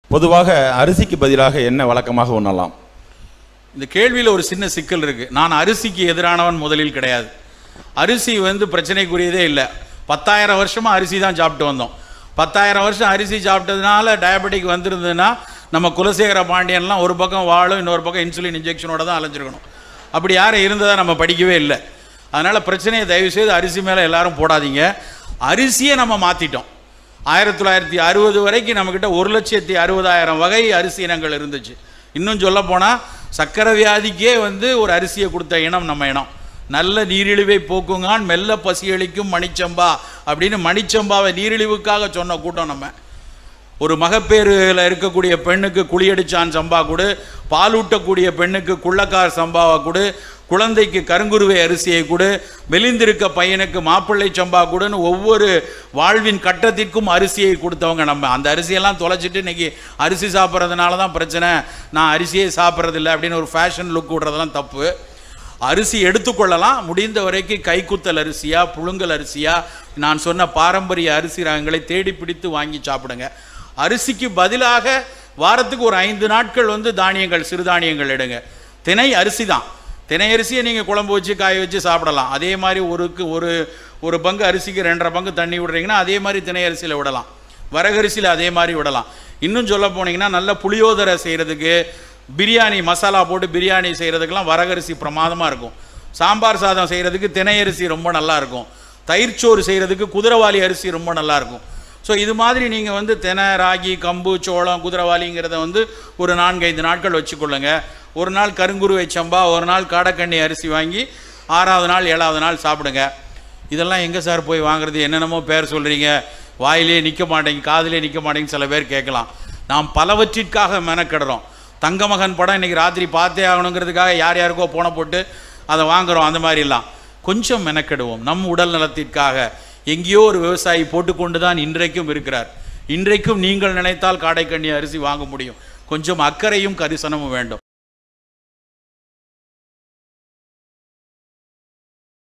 பொதுவாக அரிசிக்கு பதிலாக என்ன வழக்கமாக உண்ணலாம் இந்த கேள்வியில் ஒரு சின்ன சிக்கல் இருக்கு நான் அரிசிக்கு எதிரானவன் முதலில் கிடையாது அரிசி வந்து பிரச்சனைக்குரியதே இல்லை பத்தாயிரம் வருஷமா அரிசி தான் சாப்பிட்டு வந்தோம் பத்தாயிரம் வருஷம் அரிசி சாப்பிட்டதுனால டயபெட்டிக் வந்திருந்ததுன்னா நம்ம குலசேகர பாண்டியன்லாம் ஒரு பக்கம் வாழும் இன்னொரு பக்கம் இன்சுலின் இன்ஜெக்ஷனோட தான் அலைஞ்சிருக்கணும் அப்படி யாரும் இருந்ததா நம்ம படிக்கவே இல்லை அதனால பிரச்சனையை தயவு செய்து அரிசி மேலே எல்லாரும் போடாதீங்க அரிசியை நம்ம மாற்றிட்டோம் ஆயிரத்தி தொள்ளாயிரத்தி அறுபது வரைக்கும் நம்மக்கிட்ட ஒரு லட்சத்தி அறுபதாயிரம் வகை அரிசி இனங்கள் இருந்துச்சு இன்னும் சொல்ல போனால் சக்கரை வியாதிக்கே வந்து ஒரு அரிசியை கொடுத்த இனம் நம்ம இனம் நல்ல நீரிழிவை போக்குங்கான் மெல்ல பசியளிக்கும் மணிச்சம்பா அப்படின்னு மணிச்சம்பாவை நீரிழிவுக்காக சொன்ன கூட்டம் நம்ம ஒரு மகப்பேறுல இருக்கக்கூடிய பெண்ணுக்கு குளியடிச்சான் சம்பா கொடு பாலூட்டக்கூடிய பெண்ணுக்கு குள்ளக்கார் சம்பாவை கொடு குழந்தைக்கு கருங்குருவை அரிசியை கொடு மெலிந்திருக்க பையனுக்கு மாப்பிள்ளை சம்பா கொடுன்னு ஒவ்வொரு வாழ்வின் கட்டத்திற்கும் அரிசியை கொடுத்தவங்க நம்ம அந்த அரிசியெல்லாம் தொலைச்சிட்டு இன்னைக்கு அரிசி சாப்பிட்றதுனால தான் பிரச்சனை நான் அரிசியே சாப்பிட்றதில்ல அப்படின்னு ஒரு ஃபேஷன் லுக் விடுறதெல்லாம் தப்பு அரிசி எடுத்துக்கொள்ளலாம் முடிந்த வரைக்கும் கைக்குத்தல் அரிசியா புழுங்கல் அரிசியா நான் சொன்ன பாரம்பரிய அரிசி ரகங்களை தேடி பிடித்து வாங்கி சாப்பிடுங்க அரிசிக்கு பதிலாக வாரத்துக்கு ஒரு ஐந்து நாட்கள் வந்து தானியங்கள் சிறுதானியங்கள் எடுங்க திணை அரிசி தான் திணை அரிசியை நீங்கள் குழம்பு வச்சு காய வச்சு சாப்பிடலாம் அதே மாதிரி ஒருக்கு ஒரு ஒரு பங்கு அரிசிக்கு ரெண்டரை பங்கு தண்ணி விடுறீங்கன்னா அதே மாதிரி திணை அரிசியில் விடலாம் வரகரிசியில் அதே மாதிரி விடலாம் இன்னும் சொல்ல போனீங்கன்னா நல்ல புளியோதரை செய்கிறதுக்கு பிரியாணி மசாலா போட்டு பிரியாணி செய்கிறதுக்கெல்லாம் வரகரிசி பிரமாதமாக இருக்கும் சாம்பார் சாதம் செய்கிறதுக்கு திணை அரிசி ரொம்ப நல்லா இருக்கும் தயிர்ச்சோறு செய்கிறதுக்கு குதிரவாளி அரிசி ரொம்ப நல்லா இருக்கும் ஸோ இது மாதிரி நீங்கள் வந்து தெனை ராகி கம்பு சோளம் குதிரவாளிங்கிறத வந்து ஒரு நான்கைந்து நாட்கள் வச்சுக்கொள்ளுங்க ஒரு நாள் கருங்குருவை சம்பா ஒரு நாள் காடக்கண்ணி அரிசி வாங்கி ஆறாவது நாள் ஏழாவது நாள் சாப்பிடுங்க இதெல்லாம் எங்கே சார் போய் வாங்குறது என்னென்னமோ பேர் சொல்கிறீங்க வாயிலே நிற்க மாட்டேங்க காதிலே நிற்க மாட்டேங்க சில பேர் கேட்கலாம் நாம் பலவற்றிற்காக மெனக்கிடுறோம் தங்கமகன் படம் இன்னைக்கு ராத்திரி பார்த்தே ஆகணுங்கிறதுக்காக யார் யாருக்கோ போன போட்டு அதை வாங்குறோம் அந்த மாதிரிலாம் கொஞ்சம் மெனக்கெடுவோம் நம் உடல் நலத்திற்காக எங்கேயோ ஒரு விவசாயி போட்டுக்கொண்டு தான் இன்றைக்கும் இருக்கிறார் இன்றைக்கும் நீங்கள் நினைத்தால் காடைக்கண்ணி அரிசி வாங்க முடியும் கொஞ்சம் அக்கறையும் கரிசனமும் வேண்டும்